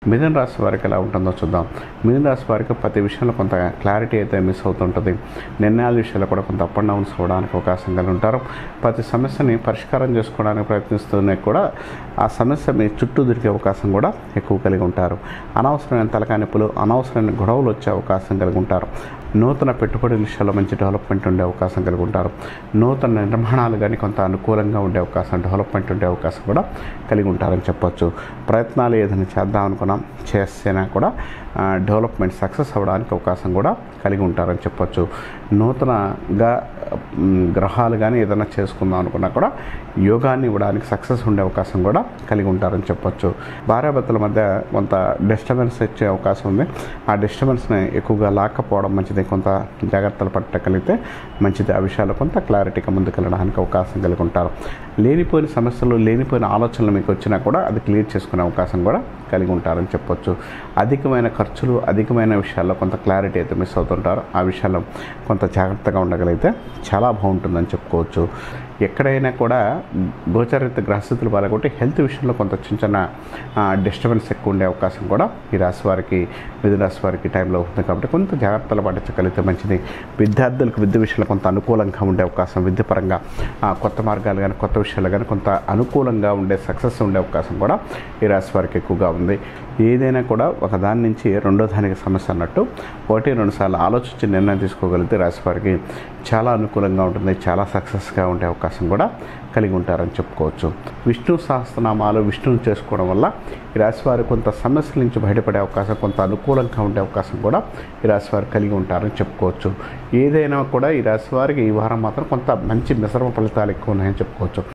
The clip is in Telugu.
మిథున రాశి వారికి ఎలా ఉంటుందో చూద్దాం మిథున రాశి వారికి ప్రతి విషయంలో కొంత క్లారిటీ అయితే మిస్ అవుతుంటుంది నిర్ణయాల విషయంలో కూడా కొంత అప్ అండ్ డౌన్స్ అవ్వడానికి అవకాశం కలిగి ఉంటారు ప్రతి సమస్యని పరిష్కారం చేసుకోవడానికి ప్రయత్నిస్తూనే కూడా ఆ సమస్య మీ చుట్టూ దొరికే అవకాశం కూడా ఎక్కువ కలిగి ఉంటారు అనవసరమైన తలకానిప్పులు అనవసరమైన గొడవలు వచ్చే అవకాశం కలిగి ఉంటారు నూతన పెట్టుబడుల విషయాల్లో మంచి డెవలప్మెంట్ ఉండే అవకాశం కలిగి ఉంటారు నూతన నిర్మాణాలు కానీ కొంత అనుకూలంగా ఉండే అవకాశం డెవలప్మెంట్ ఉండే అవకాశం కూడా కలిగి ఉంటారని చెప్పొచ్చు ప్రయత్నాలు ఏదైనా చేద్దాం అనుకున్నాం చేస్తేనా కూడా ఆ, డెవలప్మెంట్ సక్సెస్ అవ్వడానికి అవకాశం కూడా కలిగి ఉంటారని చెప్పొచ్చు నూతనగా మ్, గ్రహాలు కానీ ఏదైనా చేసుకుందాం అనుకున్నా కూడా యోగాన్ని ఇవ్వడానికి సక్సెస్ ఉండే అవకాశం కూడా కలిగి ఉంటారని చెప్పొచ్చు భార్యాభర్తల మధ్య కొంత డిస్టర్బెన్స్ వచ్చే అవకాశం ఉంది ఆ డిస్టర్బెన్స్ని ఎక్కువగా లాక్కపోవడం మంచిది కొంత జాగ్రత్తలు పట్టగలిగితే మంచిది ఆ విషయాల్లో కొంత క్లారిటీగా ముందుకెళ్ళడానికి అవకాశం కలిగి ఉంటారు లేనిపోయిన సమస్యలు లేనిపోయిన ఆలోచనలు మీకు వచ్చినా కూడా అది క్లియర్ చేసుకునే అవకాశం కూడా కలిగి ఉంటారని చెప్పొచ్చు అధికమైన ఖర్చులు అధికమైన విషయాల్లో కొంత క్లారిటీ అయితే మిస్ అవుతుంటారు ఆ విషయాల్లో కొంత జాగ్రత్తగా ఉండగలిగితే చాలా బాగుంటుందని చెప్పుకోవచ్చు ఎక్కడైనా కూడా గోచరిత గ్రహస్థితులు బాగాలేకుంటే హెల్త్ విషయంలో కొంత చిన్న చిన్న డిస్టర్బెన్స్ ఎక్కువ ఉండే అవకాశం కూడా ఈ రాశి వారికి మిథున రాశి వారికి టైంలో ఉంటుంది కాబట్టి కొంత జాగ్రత్తలు పాటించగలిగితే మంచిది విద్యార్థులకు విద్య విషయంలో కొంత అనుకూలంగా ఉండే అవకాశం విద్యపరంగా ఆ, కొత్త మార్గాలు కానీ కొత్త విషయాలు కానీ కొంత అనుకూలంగా ఉండే సక్సెస్ ఉండే అవకాశం కూడా ఈ రాశి వారికి ఎక్కువగా ఉంది ఏదైనా కూడా ఒక దాని నుంచి రెండో దానికి సమస్య అన్నట్టు ఒకటి రెండు సార్లు ఆలోచించి నిర్ణయం తీసుకోగలిగితే రాశి వారికి చాలా అనుకూలంగా ఉంటుంది చాలా సక్సెస్గా ఉండే అవకాశం కూడా కలిగి ఉంటారని చెప్పుకోవచ్చు విష్ణు సహస్రనామాలు విష్ణువుని చేసుకోవడం వల్ల ఈ రాశి వారు కొంత సమస్యల నుంచి బయటపడే అవకాశం కొంత అనుకూలంగా ఉండే అవకాశం కూడా ఈ రాశి వారు కలిగి ఉంటారని చెప్పుకోవచ్చు ఏదైనా కూడా ఈ రాశి వారికి ఈ వారం మాత్రం కొంత మంచి మిశ్రమ ఫలితాలు ఎక్కువ ఉన్నాయని చెప్పుకోవచ్చు